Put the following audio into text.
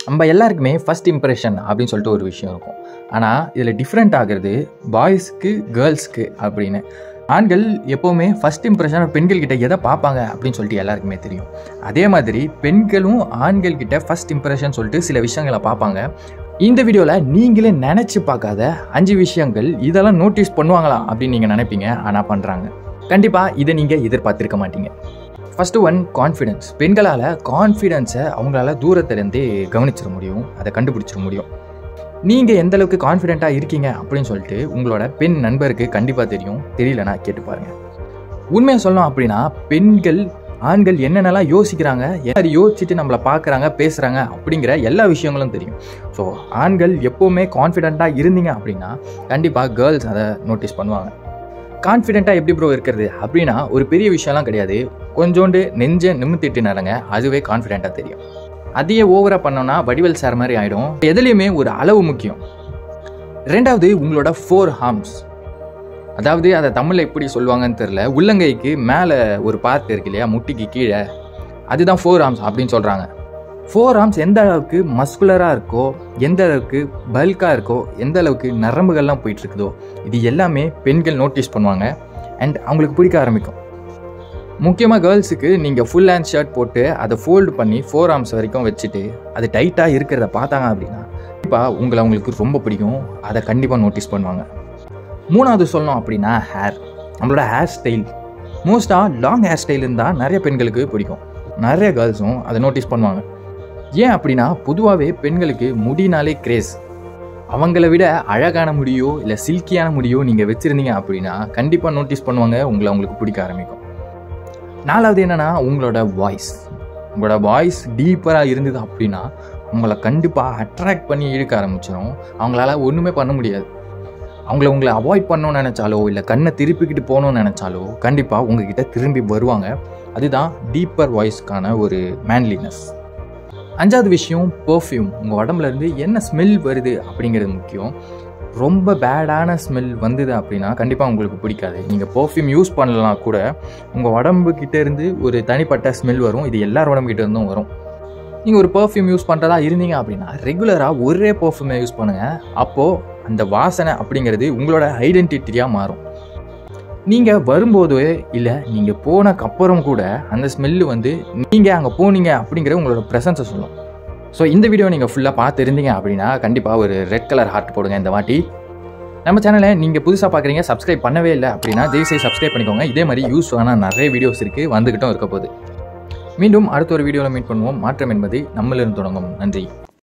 நம்ம எல்லாருக்குமே first impression அப்படின்னு சொல்லிட்டு ஒரு விஷயம் இருக்கும் ஆனால் இதில் டிஃப்ரெண்ட் ஆகிறது பாய்ஸ்க்கு கேர்ள்ஸ்க்கு அப்படின்னு ஆண்கள் எப்போவுமே ஃபஸ்ட் இம்ப்ரெஷன் பெண்கள் கிட்ட எதை பார்ப்பாங்க அப்படின்னு சொல்லிட்டு எல்லாருக்குமே தெரியும் அதே மாதிரி பெண்களும் ஆண்கள் கிட்ட ஃபஸ்ட் இம்ப்ரெஷன் சொல்லிட்டு சில விஷயங்களை பார்ப்பாங்க இந்த வீடியோவில் நீங்களே நினச்சி பார்க்காத அஞ்சு விஷயங்கள் இதெல்லாம் நோட்டீஸ் பண்ணுவாங்களா அப்படின்னு நீங்கள் நினைப்பீங்க ஆனால் பண்ணுறாங்க கண்டிப்பாக இதை நீங்கள் எதிர்பார்த்துருக்க மாட்டீங்க ஃபஸ்ட்டு ஒன் கான்ஃபிடென்ஸ் பெண்களால் கான்ஃபிடென்ஸை அவங்களால தூரத்துலேருந்தே கவனிச்சிட முடியும் அதை கண்டுபிடிச்சிட முடியும் நீங்கள் எந்த அளவுக்கு கான்ஃபிடென்ட்டாக இருக்கீங்க அப்படின்னு சொல்லிட்டு உங்களோட பெண் நண்பருக்கு கண்டிப்பாக தெரியும் தெரியலனா கேட்டு பாருங்கள் உண்மையை சொல்லணும் அப்படின்னா பெண்கள் ஆண்கள் என்னென்னலாம் யோசிக்கிறாங்க யார் யோசிச்சுட்டு நம்மளை பார்க்குறாங்க பேசுகிறாங்க அப்படிங்கிற எல்லா விஷயங்களும் தெரியும் ஸோ ஆண்கள் எப்போவுமே கான்ஃபிடென்ட்டாக இருந்தீங்க அப்படின்னா கண்டிப்பாக கேர்ள்ஸ் அதை நோட்டீஸ் பண்ணுவாங்க கான்ஃபிடென்ட்டாக எப்படி ப்ரோ இருக்கிறது அப்படின்னா ஒரு பெரிய விஷயம்லாம் கிடையாது கொஞ்சோண்டு நெஞ்சை நிமித்திட்டு நடங்க அதுவே கான்ஃபிடென்ட்டாக தெரியும் அதையே ஓவராக பண்ணோன்னா வடிவல் சார் மாதிரி ஆகிடும் எதுலேயுமே ஒரு அளவு முக்கியம் ரெண்டாவது உங்களோட ஃபோர் ஹார்ம்ஸ் அதாவது அதை தமிழில் எப்படி சொல்லுவாங்கன்னு தெரில உள்ளங்கைக்கு மேலே ஒரு பார்ட் இருக்கு இல்லையா முட்டிக்கு கீழே அதுதான் ஃபோர் ஆர்ம்ஸ் அப்படின்னு சொல்கிறாங்க ஃபோர் ஆர்ம்ஸ் எந்த அளவுக்கு மஸ்குலராக இருக்கோ எந்த அளவுக்கு பல்காக இருக்கோ எந்த அளவுக்கு நரம்புகள்லாம் போயிட்டு இருக்குதோ இது எல்லாமே பெண்கள் நோட்டீஸ் பண்ணுவாங்க அண்ட் அவங்களுக்கு பிடிக்க ஆரம்பிக்கும் முக்கியமாக கேர்ள்ஸுக்கு நீங்கள் ஃபுல் ஹேண்ட் ஷர்ட் போட்டு அதை ஃபோல்டு பண்ணி ஃபோர் ஆர்ம்ஸ் வரைக்கும் வச்சுட்டு அது டைட்டாக இருக்கிறத பார்த்தாங்க அப்படின்னா கண்டிப்பாக உங்களை அவங்களுக்கு ரொம்ப பிடிக்கும் அதை கண்டிப்பாக நோட்டீஸ் பண்ணுவாங்க மூணாவது சொல்லணும் அப்படின்னா ஹேர் நம்மளோட ஹேர் ஸ்டைல் மோஸ்ட்டாக லாங் ஹேர் ஸ்டைல் இருந்தால் நிறைய பெண்களுக்கு பிடிக்கும் நிறைய கேர்ள்ஸும் அதை நோட்டீஸ் பண்ணுவாங்க ஏன் அப்படின்னா பொதுவாகவே பெண்களுக்கு முடினாலே கிரேஸ் அவங்கள விட அழகான முடியோ இல்லை சில்கியான முடியோ நீங்கள் வச்சுருந்தீங்க அப்படின்னா கண்டிப்பாக நோட்டீஸ் பண்ணுவாங்க உங்களை அவங்களுக்கு பிடிக்க ஆரம்பிக்கும் நாலாவது என்னென்னா உங்களோட வாய்ஸ் உங்களோட வாய்ஸ் டீப்பராக இருந்தது அப்படின்னா உங்களை கண்டிப்பாக அட்ராக்ட் பண்ணி இழுக்க ஆரம்பிச்சிடும் அவங்களால ஒன்றுமே பண்ண முடியாது அவங்கள உங்களை அவாய்ட் பண்ணணும்னு நினச்சாலோ இல்லை கண்ணை திருப்பிக்கிட்டு போகணும்னு நினச்சாலோ கண்டிப்பாக உங்ககிட்ட திரும்பி வருவாங்க அதுதான் டீப்பர் வாய்ஸ்க்கான ஒரு மேன்லினஸ் அஞ்சாவது விஷயம் பர்ஃப்யூம் உங்கள் உடம்புலேருந்து என்ன ஸ்மெல் வருது அப்படிங்கிறது முக்கியம் ரொம்ப பேடான ஸ்மெல் வந்தது அப்படின்னா கண்டிப்பாக உங்களுக்கு பிடிக்காது நீங்கள் பர்ஃப்யூம் யூஸ் பண்ணலாம் கூட உங்கள் உடம்புக்கிட்ட இருந்து ஒரு தனிப்பட்ட ஸ்மெல் வரும் இது எல்லார் உடம்புக்கிட்ட இருந்தும் வரும் நீங்கள் ஒரு பர்ஃப்யூம் யூஸ் பண்ணுறதா இருந்தீங்க அப்படின்னா ரெகுலராக ஒரே பர்ஃப்யூமை யூஸ் பண்ணுங்கள் அப்போது அந்த வாசனை அப்படிங்கிறது உங்களோட ஐடென்டிட்டியாக மாறும் நீங்கள் வரும்போது இல்லை நீங்கள் போனக்கப்புறம் கூட அந்த ஸ்மெல்லு வந்து நீங்கள் அங்கே போனீங்க அப்படிங்கிற உங்களோட ப்ரெசன்ஸை சொல்லும் ஸோ இந்த வீடியோ நீங்கள் ஃபுல்லாக பார்த்து இருந்தீங்க அப்படின்னா கண்டிப்பாக ஒரு ரெட் கலர் ஹார்ட் போடுங்க இந்த வாட்டி நம்ம சேனலை நீங்கள் புதுசாக பார்க்குறீங்க சப்ஸ்கிரைப் பண்ணவே இல்லை அப்படின்னா தயவுசெய்து சப்ஸ்கிரைப் பண்ணிக்கோங்க இதே மாதிரி யூஸ்ஃபுல்லான நிறைய வீடியோஸ் இருக்குது வந்துக்கிட்டும் இருக்க போகுது மீண்டும் அடுத்த ஒரு வீடியோவில் மீட் பண்ணுவோம் மாற்றம் என்பது நம்மளிருந்து தொடங்கும் நன்றி